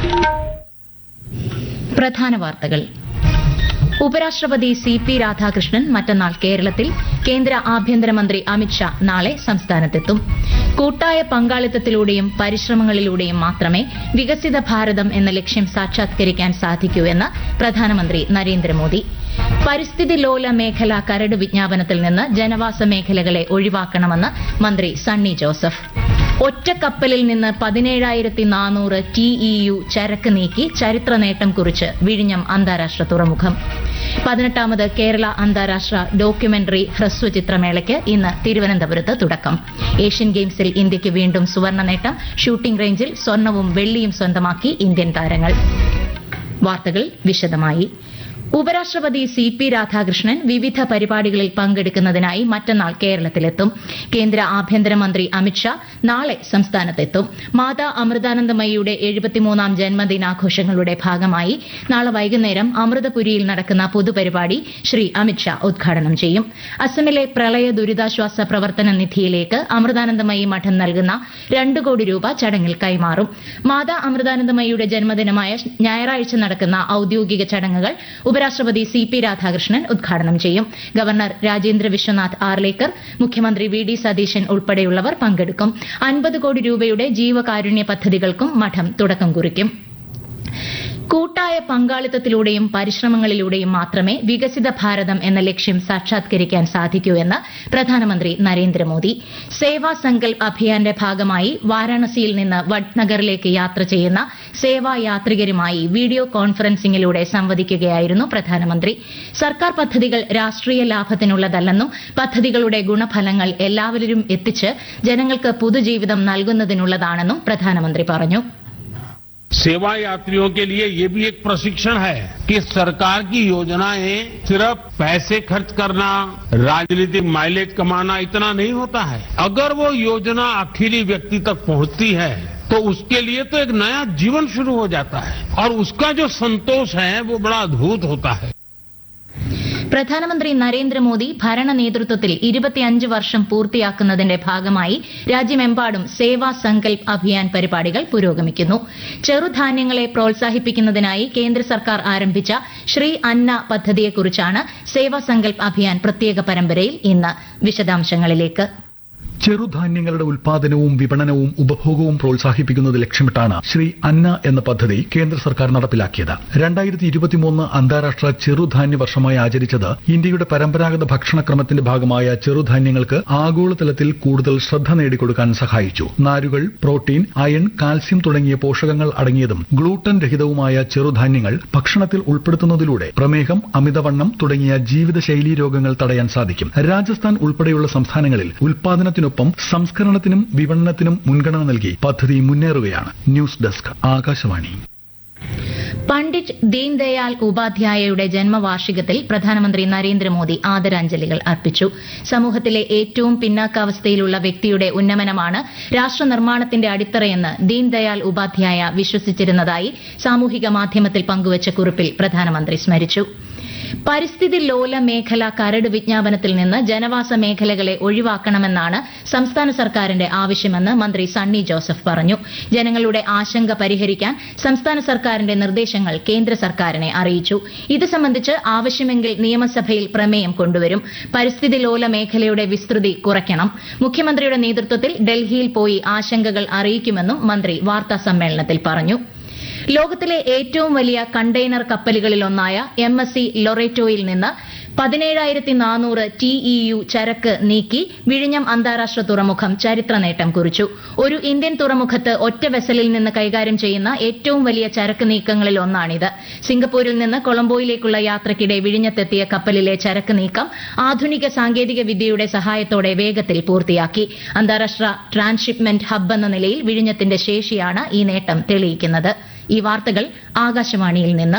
പ്രധാന വാർത്തകൾ ഉപരാഷ്ട്രപതി സി പി രാധാകൃഷ്ണൻ മറ്റന്നാൾ കേരളത്തിൽ കേന്ദ്ര ആഭ്യന്തരമന്ത്രി അമിത്ഷാ നാളെ സംസ്ഥാനത്തെത്തും കൂട്ടായ പങ്കാളിത്തത്തിലൂടെയും പരിശ്രമങ്ങളിലൂടെയും മാത്രമേ വികസിത ഭാരതം എന്ന ലക്ഷ്യം സാക്ഷാത്കരിക്കാൻ സാധിക്കൂ എന്ന് പ്രധാനമന്ത്രി നരേന്ദ്രമോദി പരിസ്ഥിതി ലോല മേഖല കരട് വിജ്ഞാപനത്തിൽ നിന്ന് ജനവാസ മേഖലകളെ ഒഴിവാക്കണമെന്ന് മന്ത്രി സണ്ണി ജോസഫ് ഒറ്റക്കപ്പലിൽ നിന്ന് പതിനേഴായിരത്തി നാനൂറ് ടി ഇ യു ചരക്ക് നീക്കി ചരിത്ര നേട്ടം കുറിച്ച് വിഴിഞ്ഞം അന്താരാഷ്ട്ര തുറമുഖം പതിനെട്ടാമത് കേരള അന്താരാഷ്ട്ര ഡോക്യുമെന്ററി ഹ്രസ്വചിത്രമേളയ്ക്ക് ഇന്ന് തിരുവനന്തപുരത്ത് തുടക്കം ഏഷ്യൻ ഗെയിംസിൽ ഇന്ത്യയ്ക്ക് വീണ്ടും സുവർണ്ണ നേട്ടം ഷൂട്ടിംഗ് റേഞ്ചിൽ സ്വർണവും വെള്ളിയും സ്വന്തമാക്കി ഇന്ത്യൻ താരങ്ങൾ വാർത്തകൾ വിശദമായി ഉപരാഷ്ട്രപതി സി പി രാധാകൃഷ്ണൻ വിവിധ പരിപാടികളിൽ പങ്കെടുക്കുന്നതിനായി മറ്റന്നാൾ കേരളത്തിലെത്തും കേന്ദ്ര ആഭ്യന്തരമന്ത്രി അമിത്ഷാ നാളെ സംസ്ഥാനത്തെത്തും മാതാ അമൃതാനന്ദമയിയുടെ എഴുപത്തിമൂന്നാം ജന്മദിനാഘോഷങ്ങളുടെ ഭാഗമായി നാളെ വൈകുന്നേരം അമൃതപുരിയിൽ നടക്കുന്ന പൊതുപരിപാടി ശ്രീ അമിത്ഷാ ഉദ്ഘാടനം ചെയ്യും അസമിലെ പ്രളയ ദുരിതാശ്വാസ പ്രവർത്തന നിധിയിലേക്ക് അമൃതാനന്ദമയി മഠം നൽകുന്ന രണ്ട് കോടി രൂപ ചടങ്ങിൽ കൈമാറും മാതാ അമൃതാനന്ദമയിയുടെ ജന്മദിനമായ ഞായറാഴ്ച നടക്കുന്ന ഔദ്യോഗിക ചടങ്ങുകൾ ഉപരാഷ്ട്രപതി സി പി രാധാകൃഷ്ണൻ ഉദ്ഘാടനം ചെയ്യും ഗവർണർ രാജേന്ദ്ര വിശ്വനാഥ് ആർലേക്കർ മുഖ്യമന്ത്രി വി ഡി സതീശൻ ഉൾപ്പെടെയുള്ളവർ പങ്കെടുക്കും അൻപത് കോടി രൂപയുടെ ജീവകാരുണ്യ പദ്ധതികൾക്കും മഠം തുടക്കം കുറിക്കും കൂട്ടായ പങ്കാളിത്തത്തിലൂടെയും പരിശ്രമങ്ങളിലൂടെയും മാത്രമേ വികസിത ഭാരതം എന്ന ലക്ഷ്യം സാക്ഷാത്കരിക്കാൻ സാധിക്കൂ എന്ന് പ്രധാനമന്ത്രി നരേന്ദ്രമോദി സേവാ സങ്കൽപ് അഭിയാന്റെ ഭാഗമായി വാരാണസിയിൽ നിന്ന് വഡ്നഗറിലേക്ക് യാത്ര ചെയ്യുന്ന സേവാ യാത്രികരുമായി വീഡിയോ കോൺഫറൻസിംഗിലൂടെ സംവദിക്കുകയായിരുന്നു പ്രധാനമന്ത്രി സർക്കാർ പദ്ധതികൾ രാഷ്ട്രീയ ലാഭത്തിനുള്ളതല്ലെന്നും പദ്ധതികളുടെ ഗുണഫലങ്ങൾ എല്ലാവരിലും എത്തിച്ച് ജനങ്ങൾക്ക് പുതുജീവിതം നൽകുന്നതിനുള്ളതാണെന്നും പ്രധാനമന്ത്രി പറഞ്ഞു सेवा यात्रियों के लिए ये भी एक प्रशिक्षण है कि सरकार की योजनाएं सिर्फ पैसे खर्च करना राजनीतिक माइलेज कमाना इतना नहीं होता है अगर वो योजना आखिरी व्यक्ति तक पहुंचती है तो उसके लिए तो एक नया जीवन शुरू हो जाता है और उसका जो संतोष है वो बड़ा अद्भुत होता है പ്രധാനമന്ത്രി നരേന്ദ്രമോദി ഭരണ നേതൃത്വത്തിൽ ഇരുപത്തിയഞ്ച് വർഷം പൂർത്തിയാക്കുന്നതിന്റെ ഭാഗമായി രാജ്യമെമ്പാടും സേവാ സങ്കൽപ് അഭിയാൻ പരിപാടികൾ പുരോഗമിക്കുന്നു ചെറുധാന്യങ്ങളെ പ്രോത്സാഹിപ്പിക്കുന്നതിനായി കേന്ദ്ര സർക്കാർ ആരംഭിച്ച ശ്രീ അന്ന പദ്ധതിയെക്കുറിച്ചാണ് സേവാ സങ്കൽപ് അഭിയാൻ പ്രത്യേക പരമ്പരയിൽ ഇന്ന് വിശദാംശങ്ങളിലേക്ക് ചെറുധാന്യങ്ങളുടെ ഉൽപാദനവും വിപണനവും ഉപഭോഗവും പ്രോത്സാഹിപ്പിക്കുന്നത് ലക്ഷ്യമിട്ടാണ് ശ്രീ അന്ന എന്ന പദ്ധതി കേന്ദ്ര സർക്കാർ നടപ്പിലാക്കിയത് രണ്ടായിരത്തി ഇരുപത്തിമൂന്ന് അന്താരാഷ്ട്ര ചെറുധാന്യ വർഷമായി ആചരിച്ചത് ഇന്ത്യയുടെ പരമ്പരാഗത ഭക്ഷണക്രമത്തിന്റെ ഭാഗമായ ചെറുധാന്യങ്ങൾക്ക് ആഗോളതലത്തിൽ കൂടുതൽ ശ്രദ്ധ നേടിക്കൊടുക്കാൻ സഹായിച്ചു നാരുകൾ പ്രോട്ടീൻ അയൺ കാൽസ്യം തുടങ്ങിയ പോഷകങ്ങൾ അടങ്ങിയതും ഗ്ലൂട്ടൻ രഹിതവുമായ ചെറുധാന്യങ്ങൾ ഭക്ഷണത്തിൽ ഉൾപ്പെടുത്തുന്നതിലൂടെ പ്രമേഹം അമിതവണ്ണം തുടങ്ങിയ ജീവിതശൈലീ രോഗങ്ങൾ തടയാൻ സാധിക്കും രാജസ്ഥാൻ ഉൾപ്പെടെയുള്ള സംസ്ഥാനങ്ങളിൽ ഉൽപാദനത്തിനൊപ്പം സംസ്കരണത്തിനും വിപണനത്തിനും മുൻഗണന നൽകി പദ്ധതി മുന്നേറുകയാണ് ന്യൂസ് ഡെസ്ക് ആകാശവാണി പണ്ഡിറ്റ് ദീൻദയാൽ ഉപാധ്യായയുടെ ജന്മവാർഷികത്തിൽ പ്രധാനമന്ത്രി നരേന്ദ്രമോദി ആദരാഞ്ജലികൾ അർപ്പിച്ചു സമൂഹത്തിലെ ഏറ്റവും പിന്നാക്കാവസ്ഥയിലുള്ള വ്യക്തിയുടെ ഉന്നമനമാണ് രാഷ്ട്ര നിർമ്മാണത്തിന്റെ അടിത്തറയെന്ന് ദീൻദയാൽ ഉപാധ്യായ വിശ്വസിച്ചിരുന്നതായി സാമൂഹിക മാധ്യമത്തിൽ പങ്കുവച്ച കുറിപ്പിൽ പ്രധാനമന്ത്രി സ്മരിച്ചു പരിസ്ഥിതി ലോല മേഖല കരട് വിജ്ഞാപനത്തിൽ നിന്ന് ജനവാസ മേഖലകളെ ഒഴിവാക്കണമെന്നാണ് സംസ്ഥാന സർക്കാരിന്റെ ആവശ്യമെന്ന് മന്ത്രി സണ്ണി ജോസഫ് പറഞ്ഞു ജനങ്ങളുടെ ആശങ്ക പരിഹരിക്കാൻ സംസ്ഥാന സർക്കാരിന്റെ നിർദ്ദേശങ്ങൾ കേന്ദ്ര സർക്കാരിനെ അറിയിച്ചു ഇത് സംബന്ധിച്ച് ആവശ്യമെങ്കിൽ നിയമസഭയിൽ പ്രമേയം കൊണ്ടുവരും പരിസ്ഥിതി ലോല മേഖലയുടെ വിസ്തൃതി കുറയ്ക്കണം മുഖ്യമന്ത്രിയുടെ നേതൃത്വത്തിൽ ഡൽഹിയിൽ പോയി ആശങ്കകൾ അറിയിക്കുമെന്നും മന്ത്രി വാർത്താ സമ്മേളനത്തിൽ പറഞ്ഞു ലോകത്തിലെ ഏറ്റവും വലിയ കണ്ടെയ്നർ കപ്പലുകളിലൊന്നായ എം എസ് സി ലൊറേറ്റോയിൽ നിന്ന് പതിനേഴായിരത്തി നാനൂറ് ടി ഇ യു ചരക്ക് നീക്കി വിഴിഞ്ഞം അന്താരാഷ്ട്ര തുറമുഖം ചരിത്ര നേട്ടം കുറിച്ചു ഒരു ഇന്ത്യൻ തുറമുഖത്ത് ഒറ്റ വെസലിൽ നിന്ന് കൈകാര്യം ചെയ്യുന്ന ഏറ്റവും വലിയ ചരക്ക് നീക്കങ്ങളിൽ ഒന്നാണിത് സിംഗപ്പൂരിൽ നിന്ന് കൊളംബോയിലേക്കുള്ള യാത്രയ്ക്കിടെ വിഴിഞ്ഞത്തെത്തിയ കപ്പലിലെ ചരക്ക് നീക്കം ആധുനിക സാങ്കേതിക വിദ്യയുടെ സഹായത്തോടെ വേഗത്തിൽ പൂർത്തിയാക്കി അന്താരാഷ്ട്ര ട്രാൻസ്ഷിപ്മെന്റ് ഹബ്ബ് എന്ന നിലയിൽ വിഴിഞ്ഞത്തിന്റെ ശേഷിയാണ് ഈ നേട്ടം തെളിയിക്കുന്നത് ഈ വാർത്തകൾ ആകാശവാണിയിൽ നിന്ന്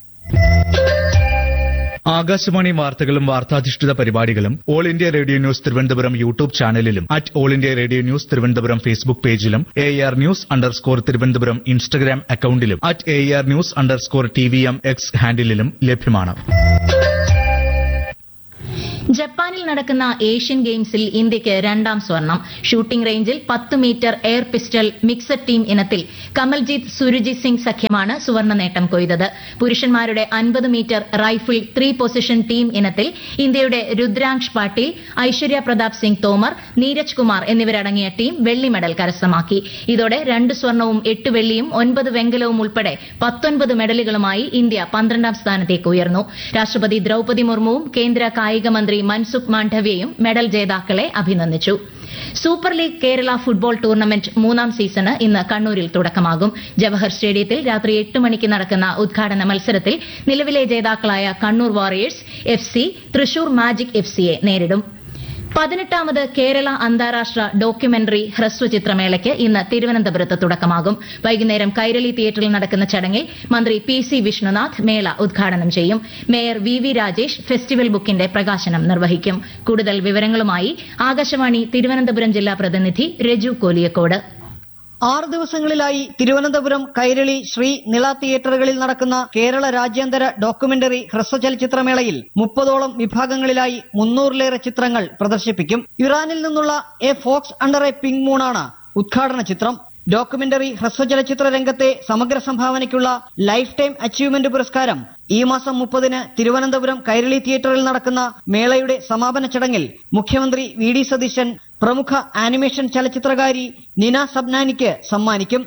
ആകാശവാണി വാർത്തകളും വാർത്താധിഷ്ഠിത പരിപാടികളും all India radio news Thiruvananthapuram YouTube ചാനലിലും at all India radio news Thiruvananthapuram Facebook പേജിലും A R news underscore Thiruvananthapuram Instagram അക്കൌണ്ടിലും at A R news underscore T V M X ഹാൻഡിലും ലഭ്യമാണ് ജപ്പാനിൽ നടക്കുന്ന ഏഷ്യൻ ഗെയിംസിൽ ഇന്ത്യയ്ക്ക് രണ്ടാം സ്വർണം ഷൂട്ടിംഗ് റേഞ്ചിൽ പത്ത് metre air pistol mixed team ഇനത്തിൽ കമൽജീത് സുരുജിത് സിംഗ് സഖ്യമാണ് സുവർണ്ണ നേട്ടം കൊയ്തത് പുരുഷന്മാരുടെ അൻപത് metre rifle three position team ഇനത്തിൽ ഇന്ത്യയുടെ രുദ്രാംശ് പാട്ടീൽ ഐശ്വര്യ പ്രതാപ് സിംഗ് തോമർ നീരജ് കുമാർ എന്നിവരടങ്ങിയ ടീം വെള്ളി മെഡൽ കരസ്ഥമാക്കി ഇതോടെ രണ്ട് സ്വർണവും എട്ട് വെള്ളിയും ഒൻപത് വെങ്കലവും ഉൾപ്പെടെ പത്തൊൻപത് മെഡലുകളുമായി ഇന്ത്യ പന്ത്രണ്ടാം സ്ഥാനത്തേക്ക് ഉയർന്നു രാഷ്ട്രപതി ദ്രൌപതി മുർമുവും കേന്ദ്ര കായിക മന്ത്രി മൻസുഖ് മാണ്ഡവ്യയും മെഡൽ ജേതാക്കളെ അഭിനന്ദിച്ചു super league Kerala football tournament മൂന്നാം സീസണ് ഇന്ന് കണ്ണൂരിൽ തുടക്കമാകും ജവഹർ സ്റ്റേഡിയത്തിൽ രാത്രി എട്ട് മണിക്ക് നടക്കുന്ന ഉദ്ഘാടന മത്സരത്തിൽ നിലവിലെ ജേതാക്കളായ Kannur warriors F C Thrissur magic F സിയെ നേരിടും പതിനെട്ടാമത് കേരള അന്താരാഷ്ട്ര ഡോക്യുമെന്ററി ഹ്രസ്വചിത്രമേളയ്ക്ക് ഇന്ന് തിരുവനന്തപുരത്ത് തുടക്കമാകും വൈകുന്നേരം കൈരളി തിയേറ്ററിൽ നടക്കുന്ന ചടങ്ങിൽ മന്ത്രി പി സി വിഷ്ണുനാഥ് മേള ഉദ്ഘാടനം ചെയ്യും mayor V V Rajesh festival ബുക്കിന്റെ പ്രകാശനം നിർവഹിക്കും കൂടുതൽ വിവരങ്ങളുമായി ആകാശവാണി തിരുവനന്തപുരം ജില്ലാ പ്രതിനിധി രജു കോലിയക്കോട് ആറ് ദിവസങ്ങളിലായി തിരുവനന്തപുരം കൈരളി ശ്രീ നിള തിയേറ്ററുകളിൽ നടക്കുന്ന കേരള രാജ്യാന്തര ഡോക്യുമെന്ററി ഹ്രസ്വചലച്ചിത്രമേളയിൽ മുപ്പതോളം വിഭാഗങ്ങളിലായി മുന്നൂറിലേറെ ചിത്രങ്ങൾ പ്രദർശിപ്പിക്കും ഇറാനിൽ നിന്നുള്ള a fox under a pink മൂണാണ് ഉദ്ഘാടന ചിത്രം ഡോക്യുമെന്ററി ഹ്രസ്വചലച്ചിത്ര രംഗത്തെ സമഗ്ര സംഭാവനയ്ക്കുള്ള ലൈഫ് ടൈം അച്ചീവ്മെന്റ് പുരസ്കാരം ഈ മാസം മുപ്പതിന് തിരുവനന്തപുരം കൈരളി തിയേറ്ററിൽ നടക്കുന്ന മേളയുടെ സമാപന ചടങ്ങിൽ മുഖ്യമന്ത്രി വി ഡി സതീശൻ പ്രമുഖ ആനിമേഷൻ ചലച്ചിത്രകാരി നിന സബ്നാനിക്ക് സമ്മാനിക്കും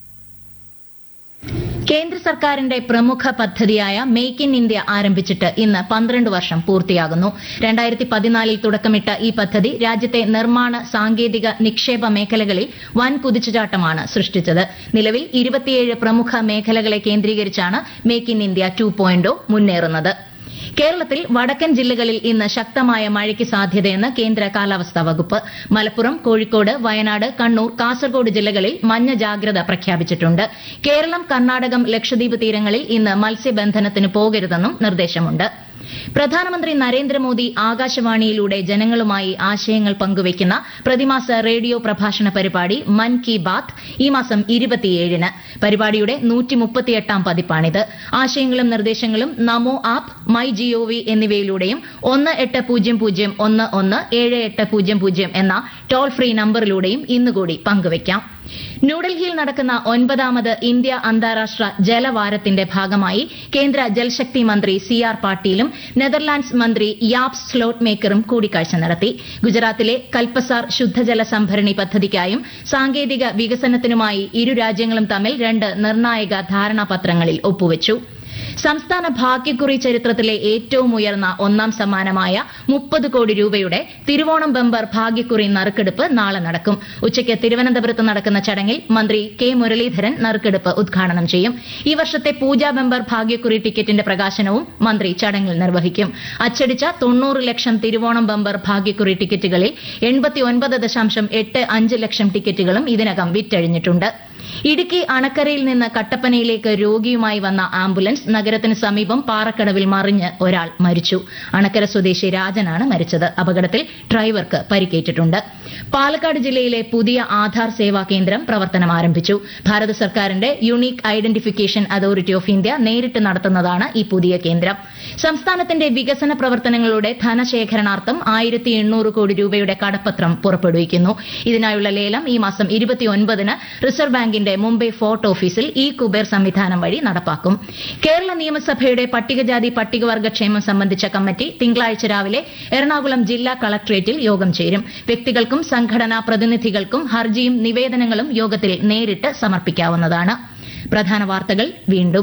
കേന്ദ്ര സർക്കാരിന്റെ പ്രമുഖ പദ്ധതിയായ മേക്ക് ഇൻ ഇന്ത്യ ആരംഭിച്ചിട്ട് ഇന്ന് പന്ത്രണ്ട് വർഷം പൂർത്തിയാകുന്നു രണ്ടായിരത്തി പതിനാലിൽ തുടക്കമിട്ട ഈ പദ്ധതി രാജ്യത്തെ നിർമ്മാണ സാങ്കേതിക നിക്ഷേപ മേഖലകളിൽ വൻ കുതിച്ചുചാട്ടമാണ് സൃഷ്ടിച്ചത് നിലവിൽ ഇരുപത്തിയേഴ് പ്രമുഖ മേഖലകളെ കേന്ദ്രീകരിച്ചാണ് മേക്ക് ഇൻ ഇന്ത്യ ടു മുന്നേറുന്നത് കേരളത്തിൽ വടക്കൻ ജില്ലകളിൽ ഇന്ന് ശക്തമായ മഴയ്ക്ക് സാധ്യതയെന്ന് കേന്ദ്ര കാലാവസ്ഥാ വകുപ്പ് മലപ്പുറം കോഴിക്കോട് വയനാട് കണ്ണൂർ കാസർഗോഡ് ജില്ലകളിൽ മഞ്ഞ ജാഗ്രത പ്രഖ്യാപിച്ചിട്ടുണ്ട് കേരളം കർണാടകം ലക്ഷദ്വീപ് തീരങ്ങളിൽ ഇന്ന് മത്സ്യബന്ധനത്തിന് പോകരുതെന്നും നിർദ്ദേശമുണ്ട് പ്രധാനമന്ത്രി നരേന്ദ്രമോദി ആകാശവാണിയിലൂടെ ജനങ്ങളുമായി ആശയങ്ങൾ പങ്കുവയ്ക്കുന്ന പ്രതിമാസ റേഡിയോ പ്രഭാഷണ പരിപാടി മൻ കി ബാത്ത് ഈ മാസം ഇരുപത്തിയേഴിന് പരിപാടിയുടെ നൂറ്റിമുപ്പത്തിയെട്ടാം പതിപ്പാണിത് ആശയങ്ങളും നിർദ്ദേശങ്ങളും നമോ ആപ്പ് മൈ ജിഒവി എന്നിവയിലൂടെയും ഒന്ന് എട്ട് പൂജ്യം പൂജ്യം ഒന്ന് ഒന്ന് ഏഴ് എട്ട് പൂജ്യം പൂജ്യം എന്ന ടോൾ ഫ്രീ നമ്പറിലൂടെയും ഇന്നുകൂടി പങ്കുവയ്ക്കാം ന്യൂഡൽഹിയിൽ നടക്കുന്ന ഒൻപതാമത് ഇന്ത്യ അന്താരാഷ്ട്ര ജലവാരത്തിന്റെ ഭാഗമായി കേന്ദ്ര ജൽശക്തി മന്ത്രി സി ആർ പാട്ടീലും നെതർലാൻഡ്സ് മന്ത്രി യാപ്സ് സ്ലോട്ട് മേക്കറും കൂടിക്കാഴ്ച നടത്തി ഗുജറാത്തിലെ കൽപ്പസാർ ശുദ്ധജല സംഭരണി പദ്ധതിക്കായും സാങ്കേതിക വികസനത്തിനുമായി ഇരു രാജ്യങ്ങളും തമ്മിൽ രണ്ട് നിർണായക ധാരണാപത്രങ്ങളിൽ ഒപ്പുവച്ചു സംസ്ഥാന ഭാഗ്യക്കുറി ചരിത്രത്തിലെ ഏറ്റവും ഉയർന്ന ഒന്നാം സമ്മാനമായ മുപ്പത് കോടി രൂപയുടെ തിരുവോണം ബമ്പർ ഭാഗ്യക്കുറി നറുക്കെടുപ്പ് നാളെ നടക്കും ഉച്ചയ്ക്ക് തിരുവനന്തപുരത്ത് നടക്കുന്ന ചടങ്ങിൽ മന്ത്രി കെ മുരളീധരൻ നറുക്കെടുപ്പ് ഉദ്ഘാടനം ചെയ്യും ഈ വർഷത്തെ പൂജാ ബമ്പർ ഭാഗ്യക്കുറി ടിക്കറ്റിന്റെ പ്രകാശനവും മന്ത്രി ചടങ്ങിൽ നിർവഹിക്കും അച്ചടിച്ച തൊണ്ണൂറ് ലക്ഷം തിരുവോണം ബമ്പർ ഭാഗ്യക്കുറി ടിക്കറ്റുകളിൽ എൺപത്തിയൊൻപത് ദശാംശം എട്ട് അഞ്ച് ലക്ഷം ടിക്കറ്റുകളും ഇതിനകം വിറ്റഴിഞ്ഞിട്ടുണ്ട് ഇടുക്കി അണക്കരയിൽ നിന്ന് കട്ടപ്പനയിലേക്ക് രോഗിയുമായി വന്ന ആംബുലൻസ് നഗരത്തിന് സമീപം പാറക്കടവിൽ മറിഞ്ഞ് ഒരാൾ മരിച്ചു അണക്കര സ്വദേശി രാജനാണ് മരിച്ചത് അപകടത്തിൽ ഡ്രൈവർക്ക് പരിക്കേറ്റിട്ടുണ്ട് പാലക്കാട് ജില്ലയിലെ പുതിയ ആധാർ സേവാ കേന്ദ്രം പ്രവർത്തനം ആരംഭിച്ചു ഭാരത സർക്കാരിന്റെ unique identification authority of India നേരിട്ട് നടത്തുന്നതാണ് ഈ പുതിയ കേന്ദ്രം സംസ്ഥാനത്തിന്റെ വികസന പ്രവർത്തനങ്ങളുടെ ധനശേഖരണാർത്ഥം ആയിരത്തി എണ്ണൂറ് കോടി രൂപയുടെ കടപ്പത്രം പുറപ്പെടുവിക്കുന്നു ഇതിനായുള്ള ലേലം ഈ മാസം ഇരുപത്തിയൊൻപതിന് റിസർവ് ബാങ്കിന്റെ മുംബൈ ഫോർട്ട് ഓഫീസിൽ ഇ കുബേർ സംവിധാനം വഴി നടപ്പാക്കും കേരള നിയമസഭയുടെ പട്ടികജാതി പട്ടികവർഗ ക്ഷേമം സംബന്ധിച്ച കമ്മിറ്റി തിങ്കളാഴ്ച രാവിലെ എറണാകുളം ജില്ലാ കളക്ടറേറ്റിൽ യോഗം ചേരും വ്യക്തികൾക്കും സംഘടനാ പ്രതിനിധികൾക്കും ഹർജിയും നിവേദനങ്ങളും യോഗത്തിൽ നേരിട്ട് സമർപ്പിക്കാവുന്നതാണ് പ്രധാന വാർത്തകൾ വീണ്ടും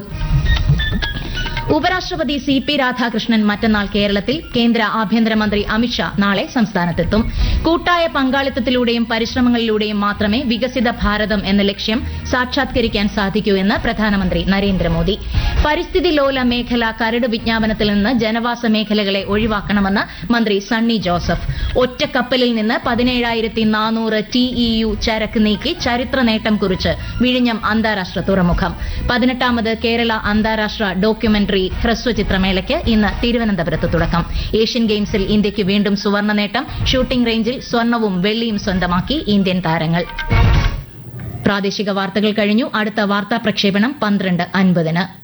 ഉപരാഷ്ട്രപതി സി പി രാധാകൃഷ്ണൻ മറ്റന്നാൾ കേരളത്തിൽ കേന്ദ്ര ആഭ്യന്തരമന്ത്രി അമിത്ഷാ നാളെ സംസ്ഥാനത്തെത്തും കൂട്ടായ പങ്കാളിത്തത്തിലൂടെയും പരിശ്രമങ്ങളിലൂടെയും മാത്രമേ വികസിത ഭാരതം എന്ന ലക്ഷ്യം സാക്ഷാത്കരിക്കാൻ സാധിക്കൂ എന്ന് പ്രധാനമന്ത്രി നരേന്ദ്രമോദി പരിസ്ഥിതി ലോല മേഖല കരട് വിജ്ഞാപനത്തിൽ നിന്ന് ജനവാസ മേഖലകളെ ഒഴിവാക്കണമെന്ന് മന്ത്രി സണ്ണി ജോസഫ് ഒറ്റക്കപ്പലിൽ നിന്ന് പതിനേഴായിരത്തി നാനൂറ് ടി ഇ യു ചരക്ക് നീക്കി ചരിത്ര നേട്ടം കുറിച്ച് വിഴിഞ്ഞം അന്താരാഷ്ട്ര തുറമുഖം പതിനെട്ടാമത് കേരള അന്താരാഷ്ട്ര ഡോക്യുമെന്ററി ഹ്രസ്വചിത്രമേളയ്ക്ക് ഇന്ന് തിരുവനന്തപുരത്ത് തുടക്കം ഏഷ്യൻ ഗെയിംസിൽ ഇന്ത്യയ്ക്ക് വീണ്ടും സുവർണ്ണ നേട്ടം ഷൂട്ടിംഗ് റേഞ്ചിൽ സ്വർണവും വെള്ളിയും സ്വന്തമാക്കി ഇന്ത്യൻ താരങ്ങൾ പ്രാദേശിക വാർത്തകൾ കഴിഞ്ഞു അടുത്ത വാർത്താ പ്രക്ഷേപണം പന്ത്രണ്ട് അൻപതിന്